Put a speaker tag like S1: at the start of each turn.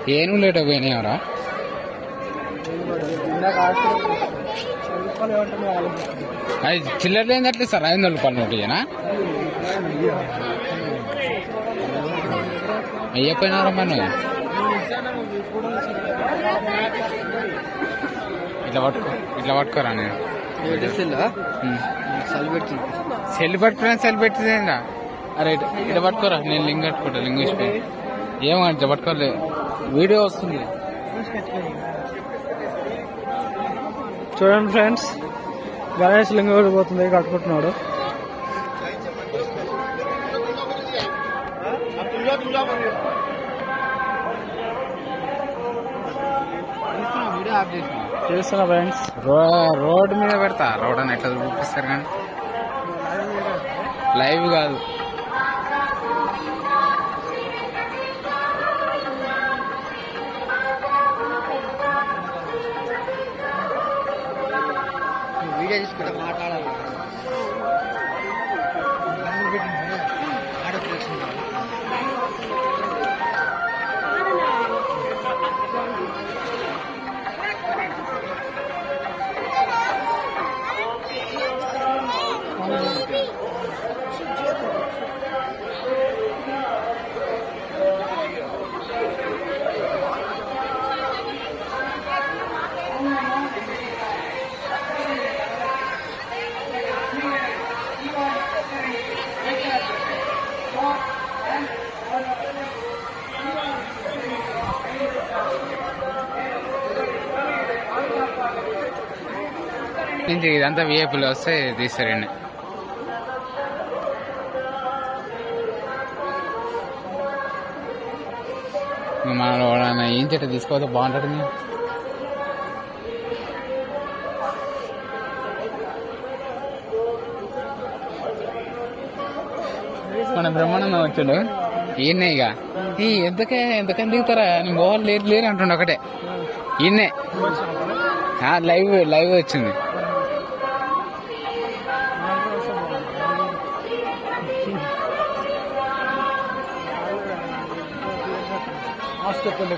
S1: ఏను లేట్ పోయినాయవరా
S2: ఇందాక హాస్పిటల్ రూపాయలు ఏమంటే ఆలోచిస్తుంది
S1: అది చిల్లర లేని అట్లే సార్ ఐదు వందల రూపాయలు నోటు ఇయ్యనా అయ్యపోయినారా మనం ఇట్లా పట్టుకో ఇట్లా పట్టుకోరా నేను ఉమ్.
S2: సెలబ్రిటీ
S1: సెల్ పట్టుకున్నా సెల్ పెట్టిందా అరే ఇటు ఇటు పట్టుకోరా నేను లింక్ కట్టుకుంటా లింక్ ఇచ్చిపోయి ఏమో ఇట్లా పట్టుకోలే వీడియో వస్తుంది
S2: చూడండి ఫ్రెండ్స్ గణేష్ లింగ పోతుంది కట్టుకుంటున్నాడు చేస్తున్నా ఫ్రెండ్స్
S1: రో రోడ్ మీద పెడతా రోడ్ అని ఎట్లా చూపిస్తారు కానీ లైవ్ కాదు
S2: వీడియో తీసుకుంటా మాట్లాడాలి
S1: ఇంక ఇదంతా విఐపీలు వస్తే తీస్తారండి ఇంక మనం ఎవడన్నా ఏం చెట్టు తీసుకోవద్దు బాగుంటుంది ఇంకా. మన బ్రహ్మానందం వచ్చాడు ఈయనే ఇక ఈ ఎంతకే ఎంతకని దిగుతారా నేను పోవాలి లేరు లేరు అంటుండే ఒకటే ఈయనే ఆ, లైవ్ లైవ్ వచ్చింది
S2: హాస్పిటల్